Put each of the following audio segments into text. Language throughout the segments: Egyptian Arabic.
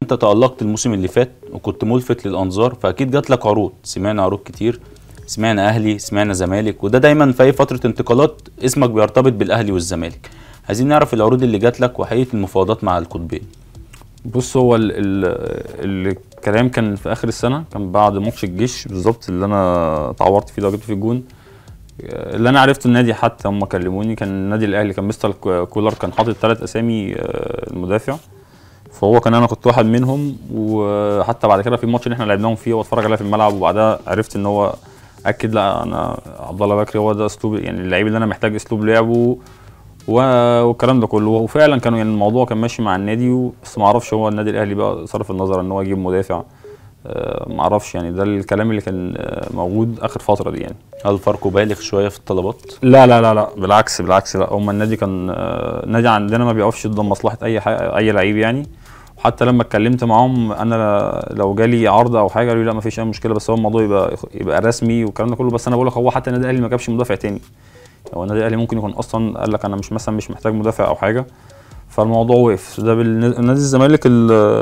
انت تألقت الموسم اللي فات وكنت ملفت للانظار فاكيد جات لك عروض سمعنا عروض كتير سمعنا اهلي سمعنا زمالك وده دايما في اي فتره انتقالات اسمك بيرتبط بالاهلي والزمالك عايزين نعرف العروض اللي جات لك وحقيقه المفاوضات مع القطبين بص هو ال ال الكلام كان في اخر السنه كان بعد ماتش الجيش بالظبط اللي انا اتعورت فيه ده جبت فيه الجون اللي انا عرفته النادي حتى هم كلموني كان النادي الاهلي كان مستر كولر كان حاطط ثلاث اسامي آه، المدافع فهو كان انا كنت واحد منهم وحتى بعد كده في الماتش اللي احنا لعبناهم فيه واتفرج عليها في الملعب وبعدها عرفت ان هو اكد لا انا عبد الله بكري هو ده اسلوب يعني اللعيب اللي انا محتاج اسلوب لعبه و- والكلام ده كله وفعلا كانوا يعني الموضوع كان ماشي مع النادي و- بس ما اعرفش هو النادي الاهلي بقى صرف النظر ان هو يجيب مدافع آه، ما اعرفش يعني ده الكلام اللي كان آه، موجود اخر فتره دي يعني هل فاركو بالغ شويه في الطلبات لا لا لا لا بالعكس بالعكس لا هم النادي كان آه، النادي عندنا ما بيقفش ضد مصلحه اي حاجه اي لعيب يعني وحتى لما اتكلمت معاهم انا لو جالي عرض او حاجه قالوا لي لا ما فيش اي مشكله بس هو الموضوع يبقى يبقى رسمي والكلام ده كله بس انا بقول لك هو حتى النادي الاهلي ما جابش مدافع تاني هو النادي الاهلي ممكن يكون اصلا قال لك انا مش مثلا مش محتاج مدافع او حاجه فالموضوع وقف ده بالنادي الزمالك ال-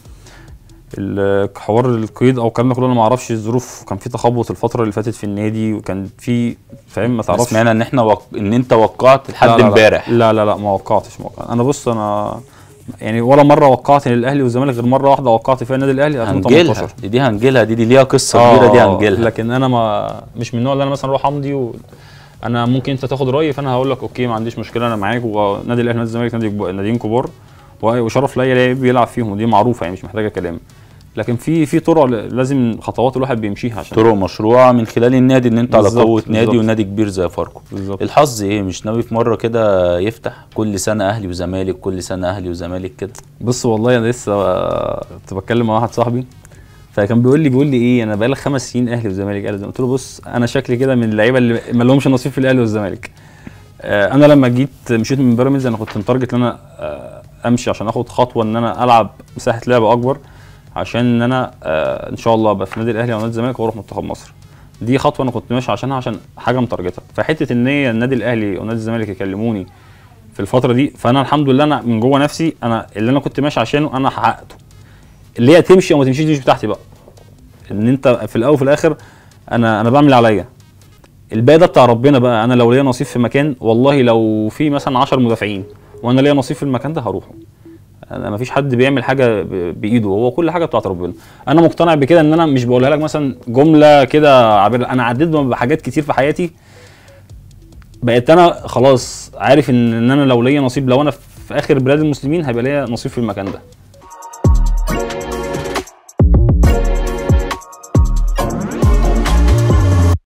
الحوار القيد او الكلام ده كله انا ما اعرفش الظروف كان في تخبط الفتره اللي فاتت في النادي وكان في فاهم ما تعرفش سمعنا ان احنا وق... ان انت وقعت لا لحد لا لا. امبارح لا لا لا ما وقعتش ما وقعت. انا بص انا يعني ولا مره وقعت للاهلي والزمالك غير مره واحده وقعت فيها النادي الاهلي هنجيلها 2018 دي, دي هنجيلها دي, دي ليها قصه كبيره دي هنجيلها لكن انا ما مش من النوع اللي انا مثلا اروح امضي و... انا ممكن انت تاخد رايي فانا هقول لك اوكي ما عنديش مشكله انا معاك ونادي الاهلي ونادي الزمالك نادي كب- ناديين كبار و- وشرف ليا لاعب بيلعب فيهم ودي معروفه يعني مش محتاجه كلام لكن في في طرق ل- لازم خطوات الواحد بيمشيها عشان طرق مشروعه من خلال النادي ان انت على بالظبط، قوه نادي بالظبط. ونادي كبير زي فاركو بالظبط الحظ ايه مش ناوي في مره كده يفتح كل سنه اهلي وزمالك كل سنه اهلي وزمالك كده بص والله انا لسه كنت بتكلم مع واحد صاحبي فكان بيقول لي بيقول لي ايه انا بقالي خمس سنين اهلي وزمالك اهلي وزمالك قلت له بص انا شكلي كده من اللعيبه اللي ما لهمش نصيب في الاهلي والزمالك آه، انا لما جيت مشيت من بيراميدز انا كنت متارجت ان انا آه، امشي عشان اخد خطوه ان انا العب مساحه لعب اكبر عشان ان انا آه، ان شاء الله ابقى في النادي الاهلي او نادي الزمالك واروح منتخب مصر دي خطوه انا كنت ماشي عشانها عشان حاجه متارجتها فحته ان هي النادي الاهلي او نادي الزمالك يكلموني في الفتره دي فانا الحمد لله انا من جوه نفسي انا اللي انا كنت ماشي عشانه انا حققته اللي هي تمشي او ما تمشيش دي مش بتاعتي بقى ان انت في الاول وفي الاخر انا انا بعمل اللي عليا الباقي ده بتاع ربنا بقى انا لو ليا نصيب في مكان والله لو في مثلا 10 مدافعين وانا ليا نصيب في المكان ده هروحه انا ما فيش حد بيعمل حاجه ب- بايده هو كل حاجه بتاعت ربنا انا مقتنع بكده ان انا مش بقولها لك مثلا جمله كده عابره انا عديت بحاجات كتير في حياتي بقيت انا خلاص عارف ان ان انا لو ليا نصيب لو انا في اخر بلاد المسلمين هيبقى ليا نصيب في المكان ده